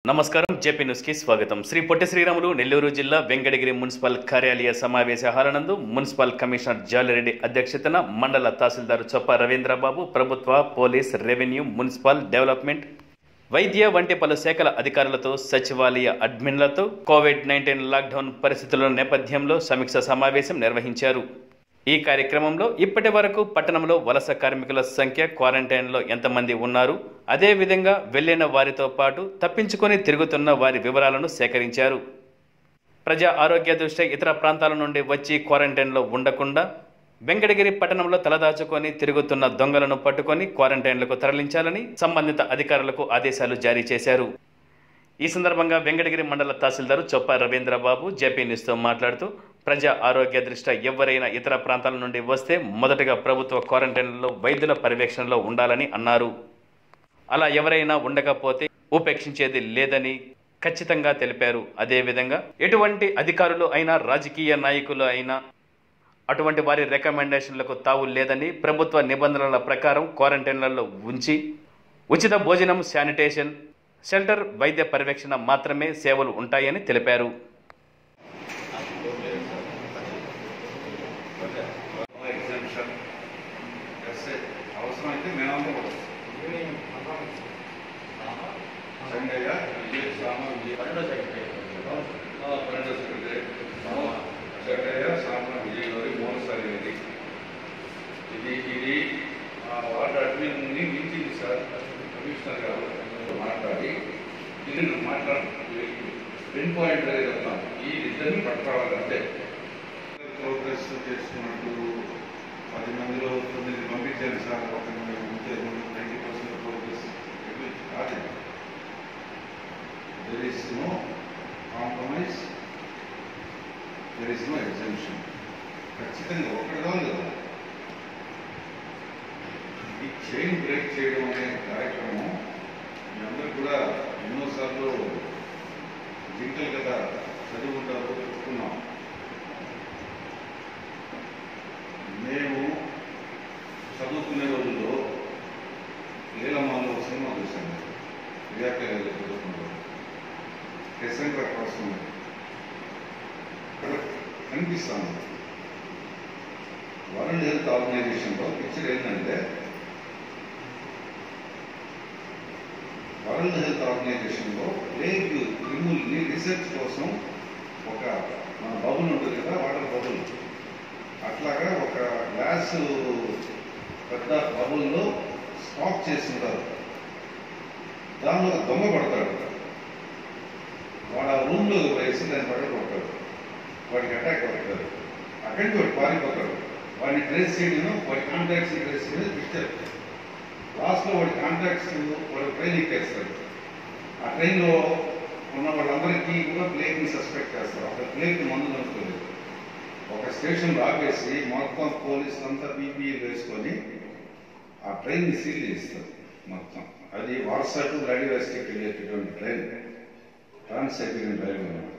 నమస్కారం JP news కి స్వాగతం శ్రీ పొట్టి శ్రీరాములు నెల్లూరు జిల్లా వెంకటగిరి మున్సిపల్ కార్యాలయ సమావేశ హాలనందు మున్సిపల్ కమిషనర్ జాలిరెడ్డి అధ్యక్షతన మండల తహసీల్దార్ చొప్ప రవీంద్రబాబు ప్రభుత్వ పోలీస్ రెవెన్యూ మున్సిపల్ డెవలప్మెంట్ వైద్య వంటి పలు శాఖల అధికారులతో సచివాలయ అడ్మిన్లతో కోవిడ్ నైన్టీన్ లాక్డౌన్ పరిస్థితుల నేపథ్యంలో సమీక్ష సమావేశం నిర్వహించారు ఈ కార్యక్రమంలో ఇప్పటి వరకు పట్టణంలో వలస కార్మికుల సంఖ్య క్వారంటైన్లో ఎంతమంది ఉన్నారు అదే విధంగా వెళ్లిన వారితో పాటు తప్పించుకొని తిరుగుతున్న వారి వివరాలను సేకరించారు ప్రజా ఆరోగ్య దృష్ట్యా ఇతర ప్రాంతాల నుండి వచ్చి క్వారంటైన్లో ఉండకుండా వెంకటగిరి పట్టణంలో తలదాచుకొని తిరుగుతున్న దొంగలను పట్టుకొని క్వారంటైన్లకు తరలించాలని సంబంధిత అధికారులకు ఆదేశాలు జారీ చేశారు ఈ సందర్భంగా వెంకటగిరి మండల తహసీల్దారు చొప్ప రవీంద్రబాబు జేపీ న్యూస్తో మాట్లాడుతూ ప్రజా ఆరోగ్య దృష్ట్యా ఎవరైనా ఇతర ప్రాంతాల నుండి వస్తే మొదటగా ప్రభుత్వ క్వారంటైన్లలో వైద్యుల పర్యవేక్షణలో ఉండాలని అన్నారు అలా ఎవరైనా ఉండకపోతే ఉపేక్షించేది లేదని ఖచ్చితంగా తెలిపారు అదేవిధంగా ఎటువంటి అధికారులు అయినా రాజకీయ నాయకులు అయినా అటువంటి వారి రికమెండేషన్లకు తావు లేదని ప్రభుత్వ నిబంధనల ప్రకారం క్వారంటైన్లలో ఉంచి ఉచిత భోజనం శానిటేషన్ షెల్టర్ వైద్య పర్యవేక్షణ మాత్రమే సేవలు ఉంటాయని తెలిపారు ఎగ్జామ్షన్ ఎస్ఏ అవసరమైతే మేమంతా కూడా సంగయ్య విజయ్ సామ విజయ్ పన్నెండో సెక్రటరీ పన్నెండో సెక్రటరీ సంగయ్య సామ విజయ్ గారి మూలసారి ఇది ఇది ఇది ఆ వార్డు అడ్మిన్ మించింది సార్ కమిషనర్ గారు మాట్లాడి ఇది నేను మాట్లాడు పిన్ పాయింట్ చెప్తాం ఈ ఇద్దరిని పట్టుకోవాలంటే ప్రోగ్రెస్ చేస్తున్నట్టు పది మందిలో తొమ్మిది పంపించాను సార్ ఒక ఉంటే నైంటీ పర్సెంట్ ప్రోగ్రెస్ కాదు there is no compromise there is no exemption ఖచ్చితంగా ఒకటి కాదు కదా ఈ చైన్ బ్రేక్ చేయడం అనే కార్యక్రమం మీ అందరూ కూడా ఎన్నోసార్లు జింకల్ కదా చదివి ఉంటారు చెప్పుకున్నాం మేము చదువుకునే రోజుల్లో లీలమాలో ఒక సినిమా చూసాను విద్యార్థి చదువుకున్నారు కెసెంట్ర కోసం అక్కడ కనిపిస్తాను వరల్డ్ హెల్త్ ఆర్గనైజేషన్లో పిక్చర్ ఏంటంటే వరల్డ్ హెల్త్ ఆర్గనైజేషన్లో ప్లేగ్ క్రిముల్ని రీసెర్చ్ కోసం ఒక మన బబుల్ ఉంటుంది కదా వాటర్ బబుల్ అట్లాగా ఒక గ్లాస్ పెద్ద బబుల్లో స్టాక్ చేస్తుంటారు దానిలో ఒక దొంగ పడతాడు వాడు ఆ రూమ్లో వేసి దాన్ని పడగొడతాడు వాడికి అటాక్ అవుతాడు అక్కడి నుంచి వాడు పారిపోతాడు వాడిని ట్రేస్ చేయడం వాడి కాంటాక్ట్స్ ట్రేస్ చేయడం పిక్చర్ లాస్ట్లో వాడి కాంటాక్ట్స్ వాడు ట్రైనింగ్ చేస్తాడు ఆ ట్రైన్లో ఉన్న వాళ్ళందరికీ కూడా ప్లేగ్ని సస్పెక్ట్ చేస్తారు అక్కడ ప్లేగ్కి మందు దొరుకుతుంది ఒక స్టేషన్ ఆపేసి మొత్తం పోలీసులు అంతా పీపీఈ వేసుకొని ఆ ట్రైన్ని సీల్ చేస్తారు మొత్తం అది వార్సా టు వ్లాడివాస్టిక్ వెళ్ళేటటువంటి ట్రైన్ ట్రాన్స్ సైబీరియన్ రైల్వే అనమాట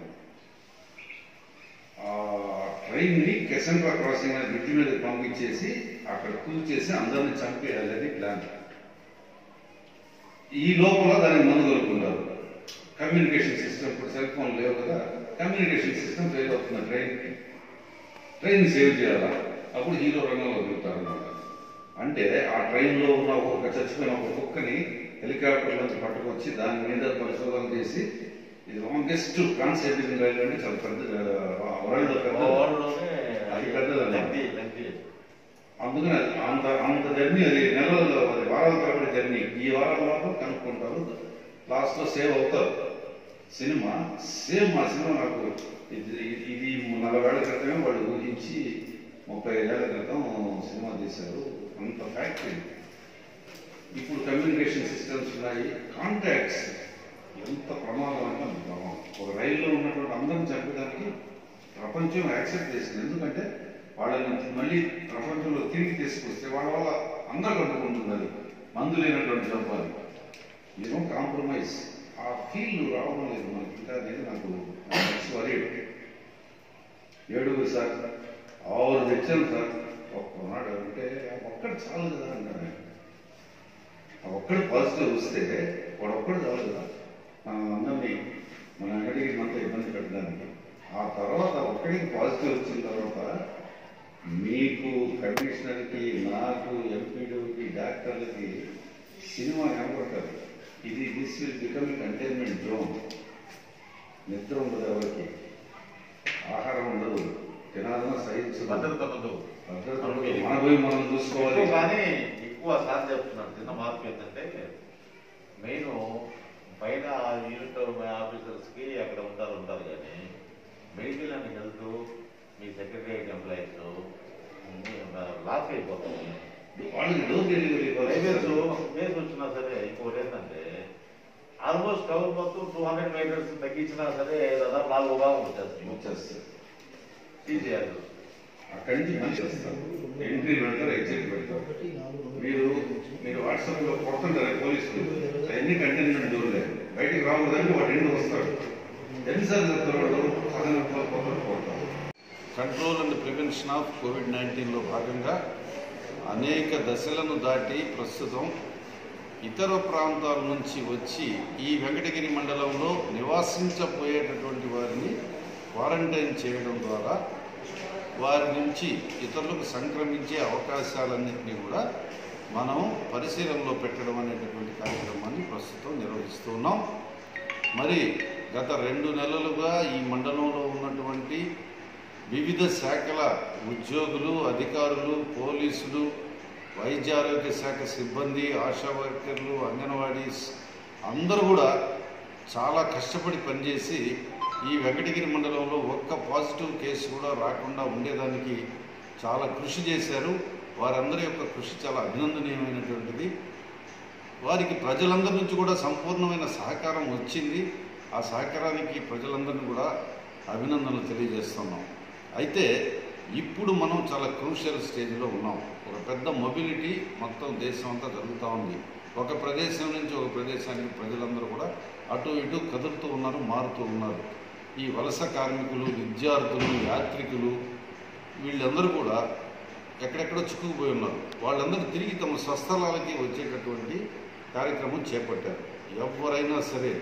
ఆ ట్రైన్ని కెసెంట్రా క్రాసింగ్ అనే బ్రిడ్జ్ మీద పంపించేసి అక్కడ కూల్చేసి అందరిని చంపేయాలని ప్లాన్ ఈ లోపల దానికి మందు దొరుకుతుంటారు కమ్యూనికేషన్ సిస్టమ్ ఇప్పుడు సెల్ ఫోన్ లేవు కదా కమ్యూనికేషన్ సిస్టమ్ ఫెయిల్ అవుతుంది ట్రైన్కి ట్రైన్ సేవ్ చేయాలా అప్పుడు హీరో రంగంలో దిగుతారు అన్నమాట అంటే ఆ ట్రైన్లో ఉన్న ఒక చచ్చిపోయిన ఒక కుక్కని హెలికాప్టర్ నుంచి పట్టుకొచ్చి దాని మీద పరిశోధన చేసి ఇది లాంగెస్ట్ ట్రాన్స్ఐబియన్ రైల్వే అంటే చాలా పెద్ద వరల్డ్ పెద్ద అది పెద్దదండి అందుకని అది అంత అంత జర్నీ అది నెలల్లో అది వారాల తరబడి జర్నీ ఈ వారాల్లో కనుక్కుంటారు లాస్ట్లో సేవ్ అవుతారు సినిమా సేమ్ మా సినిమా నాకు ఇది ఇది- ఇది నలభై ఏళ్ల క్రితమే వాళ్ళు ఊహించి ముప్పై ఐదేళ్ల క్రితం సినిమా తీశారు అంత ఫ్యాక్టరీ ఇప్పుడు కమ్యూనికేషన్ సిస్టమ్స్ ఉన్నాయి కాంటాక్ట్స్ ఎంత ప్రమాదం అంటే అంత ప్రమాదం ఒక రైల్లో ఉన్నటువంటి అందరిని చంపడానికి ప్రపంచం యాక్సెప్ట్ చేసింది ఎందుకంటే వాళ్ళని మళ్ళీ ప్రపంచంలో తిరిగి తీసుకొస్తే వాళ్ళ వల్ల అందరూ కట్టుకుంటుంది అది మందు లేనటువంటి జంపాలి ఏమో కాంప్రమైజ్ ఆ ఫీల్ రావడం లేదు మనకి ఇంకా అనేది నాకు వరీడ్ ఏడుగురు సార్ ఆరు తెచ్చాను సార్ ఒక్కనాడు అంటే ఒక్కడు చాలు కదా అంటాను ఆ ఒక్కడు పాజిటివ్ వస్తే వాడు ఒక్కడు చాలు కదా మనం అందరినీ ఆ తర్వాత ఒక్కడికి పాజిటివ్ వచ్చిన తర్వాత మీకు కమిషనర్కి నాకు ఎంపీడీకి డాక్టర్లకి సినిమా కనబడతారు ఇది this will become containment zone నిద్ర ఉండదు ఎవరికి ఆహారం ఉండదు తినాలన్నా సహించదు భద్రత ఉండదు భద్రత ఉండదు. మన పోయి మనం చూసుకోవాలి ఎక్కువ కానీ ఎక్కువ సార్ చెప్తున్నాను చిన్న మార్పు ఏంటంటే మెయిన్ పైన యూనిట్ ఆఫీసర్స్కి అక్కడ ఉంటారు ఉంటారు కానీ మెడికల్ అండ్ హెల్త్ మీ సెక్రటరియట్ ఎంప్లాయీస్ లాస్ అయిపోతుంది వాళ్ళకి డోర్ డెలివరీ ప్రైవేట్ కేసు వచ్చినా సరే ఇంకోటి ఏంటంటే ఆల్మోస్ట్ టౌన్ మొత్తం టూ హండ్రెడ్ మీటర్స్ తగ్గించినా సరే దాదాపు నాలుగు భాగం వచ్చేస్తుంది వచ్చేస్తారు తీసేయాలి అక్కడి నుంచి మనిషి వస్తారు ఎంట్రీ పెడతారు ఎగ్జిట్ పెడతారు మీరు మీరు వాట్సాప్ లో కొడుతుంటారు పోలీసులు ఎన్ని కంటైన్మెంట్ డోర్ లేదు బయటికి రాకూడదని వాడు రెండు వస్తాడు ఎన్నిసార్లు చెప్తారు వాడు సగం కొత్త కొడతారు control and prevention of COVID నైన్టీన్లో భాగంగా అనేక దశలను దాటి ప్రస్తుతం ఇతర ప్రాంతాల నుంచి వచ్చి ఈ వెంకటగిరి మండలంలో నివాసించబోయేటటువంటి వారిని క్వారంటైన్ చేయడం ద్వారా వారి నుంచి ఇతరులకు సంక్రమించే అవకాశాలన్నింటినీ కూడా మనం పరిశీలనలో పెట్టడం అనేటటువంటి కార్యక్రమాన్ని ప్రస్తుతం నిర్వహిస్తూ ఉన్నాం మరి గత రెండు నెలలుగా ఈ మండలంలో ఉన్నటువంటి వివిధ శాఖల ఉద్యోగులు అధికారులు పోలీసులు వైద్య ఆరోగ్య శాఖ సిబ్బంది ఆశా వర్కర్లు అంగన్వాడీస్ అందరూ కూడా చాలా కష్టపడి పనిచేసి ఈ వెంకటగిరి మండలంలో ఒక్క పాజిటివ్ కేసు కూడా రాకుండా ఉండేదానికి చాలా కృషి చేశారు వారందరి యొక్క కృషి చాలా అభినందనీయమైనటువంటిది వారికి ప్రజలందరి నుంచి కూడా సంపూర్ణమైన సహకారం వచ్చింది ఆ సహకారానికి ప్రజలందరినీ కూడా అభినందనలు తెలియజేస్తున్నాం అయితే ఇప్పుడు మనం చాలా క్రూషియల్ స్టేజ్లో ఉన్నాం ఒక పెద్ద మొబిలిటీ మొత్తం దేశం అంతా జరుగుతూ ఉంది ఒక ప్రదేశం నుంచి ఒక ప్రదేశానికి ప్రజలందరూ కూడా అటు ఇటు కదులుతూ ఉన్నారు మారుతూ ఉన్నారు ఈ వలస కార్మికులు విద్యార్థులు యాత్రికులు వీళ్ళందరూ కూడా ఎక్కడెక్కడో చిక్కుకుపోయి ఉన్నారు వాళ్ళందరూ తిరిగి తమ స్వస్థలాలకి వచ్చేటటువంటి కార్యక్రమం చేపట్టారు ఎవరైనా సరే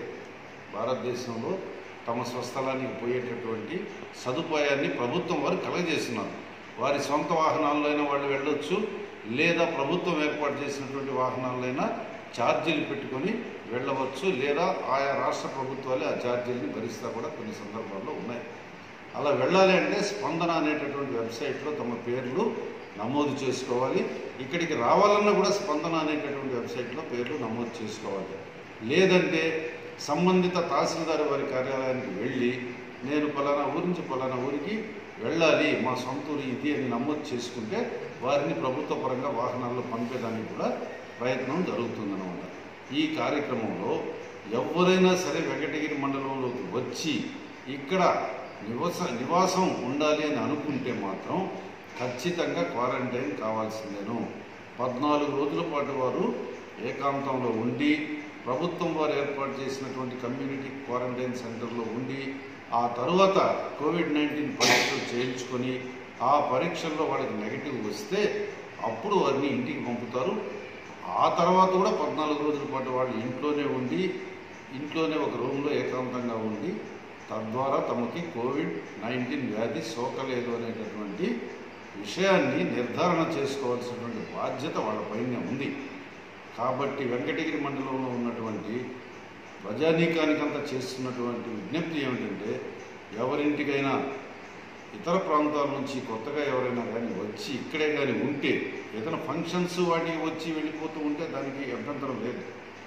భారతదేశంలో తమ స్వస్థలానికి పోయేటటువంటి సదుపాయాన్ని ప్రభుత్వం వారు కలగజేస్తున్నారు వారి సొంత వాహనాల్లో అయినా వాళ్ళు వెళ్ళొచ్చు లేదా ప్రభుత్వం ఏర్పాటు చేసినటువంటి వాహనాలైనా ఛార్జీలు పెట్టుకొని వెళ్ళవచ్చు లేదా ఆయా రాష్ట్ర ప్రభుత్వాలే ఆ ఛార్జీలని భరిస్తా కూడా కొన్ని సందర్భాల్లో ఉన్నాయి అలా వెళ్ళాలి అంటే స్పందన అనేటటువంటి వెబ్సైట్లో తమ పేర్లు నమోదు చేసుకోవాలి ఇక్కడికి రావాలన్నా కూడా స్పందన అనేటటువంటి వెబ్సైట్లో పేర్లు నమోదు చేసుకోవాలి లేదంటే సంబంధిత తహసీల్దార్ వారి కార్యాలయానికి వెళ్ళి నేను పలానా ఊరి నుంచి పలానా ఊరికి వెళ్ళాలి మా సొంత ఊరు ఇది అని నమోదు చేసుకుంటే వారిని ప్రభుత్వ పరంగా వాహనాల్లో పంపేదానికి కూడా ప్రయత్నం జరుగుతుందన్నమాట ఈ కార్యక్రమంలో ఎవరైనా సరే వెంకటగిరి మండలంలోకి వచ్చి ఇక్కడ నివాస నివాసం ఉండాలి అని అనుకుంటే మాత్రం ఖచ్చితంగా క్వారంటైన్ కావాల్సిందేను పద్నాలుగు రోజుల పాటు వారు ఏకాంతంలో ఉండి ప్రభుత్వం వారు ఏర్పాటు చేసినటువంటి కమ్యూనిటీ క్వారంటైన్ సెంటర్లో ఉండి ఆ తరువాత కోవిడ్ నైన్టీన్ పరీక్షలు చేయించుకొని ఆ పరీక్షల్లో వాళ్ళకి నెగిటివ్ వస్తే అప్పుడు వారిని ఇంటికి పంపుతారు ఆ తర్వాత కూడా పద్నాలుగు రోజుల పాటు వాళ్ళు ఇంట్లోనే ఉండి ఇంట్లోనే ఒక రూమ్లో ఏకాంతంగా ఉండి తద్వారా తమకి కోవిడ్ నైన్టీన్ వ్యాధి సోకలేదు అనేటటువంటి విషయాన్ని నిర్ధారణ చేసుకోవాల్సినటువంటి బాధ్యత వాళ్ళపైనే ఉంది కాబట్టి వెంకటగిరి మండలంలో ఉన్నటువంటి ప్రజానీకానికంతా చేస్తున్నటువంటి విజ్ఞప్తి ఏమిటంటే ఎవరింటికైనా ఇతర ప్రాంతాల నుంచి కొత్తగా ఎవరైనా కానీ వచ్చి ఇక్కడే కానీ ఉంటే ఏదైనా ఫంక్షన్స్ వాటికి వచ్చి వెళ్ళిపోతూ ఉంటే దానికి అభ్యంతరం లేదు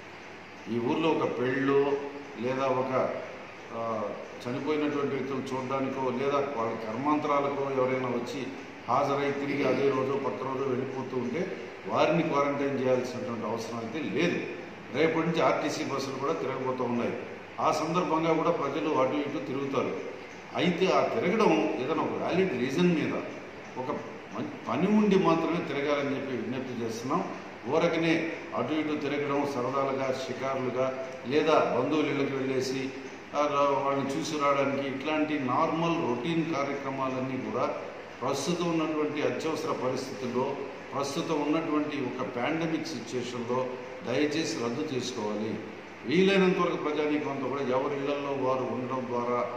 ఈ ఊర్లో ఒక పెళ్ళో లేదా ఒక ఆ, చనిపోయినటువంటి వ్యక్తులు చూడడానికో లేదా వాళ్ళ కర్మాంతరాలకో ఎవరైనా వచ్చి హాజరై తిరిగి అదే రోజు పక్క రోజు వెళ్ళిపోతూ ఉంటే వారిని క్వారంటైన్ చేయాల్సినటువంటి అవసరం అయితే లేదు రేపటి నుంచి ఆర్టీసీ బస్సులు కూడా తిరగబోతూ ఉన్నాయి ఆ సందర్భంగా కూడా ప్రజలు అటు ఇటు తిరుగుతారు అయితే ఆ తిరగడం ఏదైనా ఒక వ్యాలిడ్ రీజన్ మీద ఒక మం- పని ఉండి మాత్రమే తిరగాలని చెప్పి విజ్ఞప్తి చేస్తున్నాం ఊరకనే అటు ఇటు తిరగడం సరదాలుగా షికారులుగా లేదా బంధువుల ఇళ్ళకి వెళ్ళేసి ఆ రా- వాళ్ళని చూసి రావడానికి ఇట్లాంటి నార్మల్ రొటీన్ కార్యక్రమాలన్నీ కూడా ప్రస్తుతం ఉన్నటువంటి అత్యవసర పరిస్థితుల్లో ప్రస్తుతం ఉన్నటువంటి ఒక పాండమిక్ సిచ్యుయేషన్లో దయచేసి రద్దు చేసుకోవాలి వీలైనంత వరకు ప్రజానీకం అంతా కూడా ఎవరి ఇళ్లలో వారు ఉండడం ద్వారా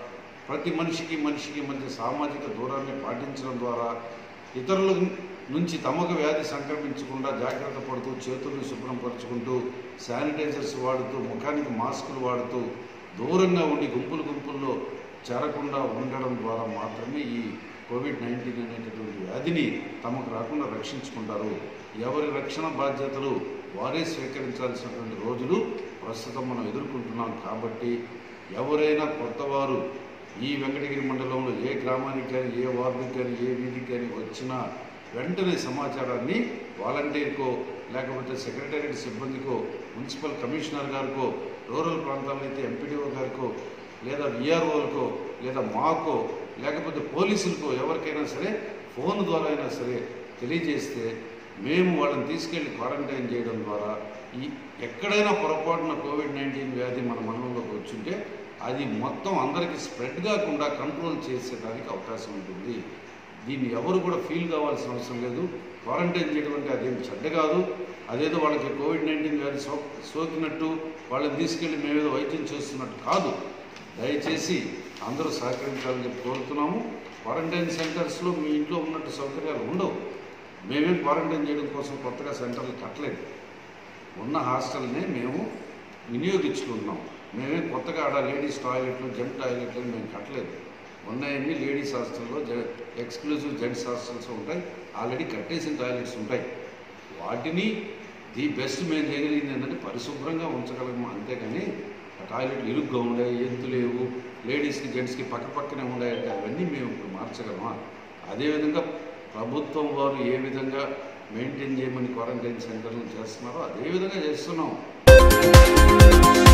ప్రతి మనిషికి మనిషికి మధ్య సామాజిక దూరాన్ని పాటించడం ద్వారా ఇతరుల నుంచి తమకు వ్యాధి సంక్రమించకుండా జాగ్రత్త పడుతూ చేతుల్ని శుభ్రం పరుచుకుంటూ శానిటైజర్స్ వాడుతూ ముఖానికి మాస్కులు వాడుతూ దూరంగా ఉండి గుంపులు గుంపుల్లో చేరకుండా ఉండడం ద్వారా మాత్రమే ఈ కోవిడ్ నైన్టీన్ అనేటటువంటి వ్యాధిని తమకు రాకుండా రక్షించుకుంటారు ఎవరి రక్షణ బాధ్యతలు వారే స్వీకరించాల్సినటువంటి రోజులు ప్రస్తుతం మనం ఎదుర్కొంటున్నాం కాబట్టి ఎవరైనా కొత్తవారు ఈ వెంకటగిరి మండలంలో ఏ గ్రామానికి కానీ ఏ వార్డుకి కానీ ఏ వీధికి కానీ వచ్చినా వెంటనే సమాచారాన్ని వాలంటీర్కో లేకపోతే సెక్రటేరియట్ సిబ్బందికో మున్సిపల్ కమిషనర్ గారికో రూరల్ ప్రాంతాల్లో అయితే ఎంపీడీఓ గారికో లేదా విఆర్ఓలకో లేదా మాకో లేకపోతే పోలీసులకో ఎవరికైనా సరే ఫోన్ ద్వారా అయినా సరే తెలియజేస్తే మేము వాళ్ళని తీసుకెళ్లి క్వారంటైన్ చేయడం ద్వారా ఈ ఎక్కడైనా పొరపాటున కోవిడ్ నైన్టీన్ వ్యాధి మన మండలంలోకి వచ్చుంటే అది మొత్తం అందరికీ స్ప్రెడ్ కాకుండా కంట్రోల్ చేసేదానికి అవకాశం ఉంటుంది దీన్ని ఎవరు కూడా ఫీల్ కావాల్సిన అవసరం లేదు క్వారంటైన్ చేయడం అంటే అదేం చెడ్డ కాదు అదేదో వాళ్ళకి కోవిడ్ నైన్టీన్ వ్యాధి సో సోకినట్టు వాళ్ళని తీసుకెళ్ళి మేమేదో వైద్యం చేస్తున్నట్టు కాదు దయచేసి అందరూ సహకరించాలని చెప్పి కోరుతున్నాము క్వారంటైన్ సెంటర్స్లో మీ ఇంట్లో ఉన్నట్టు సౌకర్యాలు ఉండవు మేమేం క్వారంటైన్ చేయడం కోసం కొత్తగా సెంటర్లు కట్టలేదు ఉన్న హాస్టల్నే మేము వినియోగించుకుంటున్నాం మేమేం కొత్తగా ఆడ లేడీస్ టాయిలెట్లు జెంట్ టాయిలెట్లు అని మేము కట్టలేదు ఉన్నాయని లేడీస్ హాస్టల్లో జె ఎక్స్క్లూజివ్ జెంట్స్ హాస్టల్స్ ఉంటాయి ఆల్రెడీ కట్టేసిన టాయిలెట్స్ ఉంటాయి వాటిని ది బెస్ట్ మేము చేయగలిగింది ఏంటంటే పరిశుభ్రంగా ఉంచగలము అంతేగాని ఆ టాయిలెట్లు ఇరుగ్గా ఉండే ఎత్తు లేవు లేడీస్కి జెంట్స్కి పక్క పక్కనే ఉన్నాయంటే అవన్నీ మేము ఇప్పుడు మార్చగలమా అదేవిధంగా ప్రభుత్వం వారు ఏ విధంగా మెయింటైన్ చేయమని క్వారంటైన్ సెంటర్లు చేస్తున్నారో అదే విధంగా చేస్తున్నాం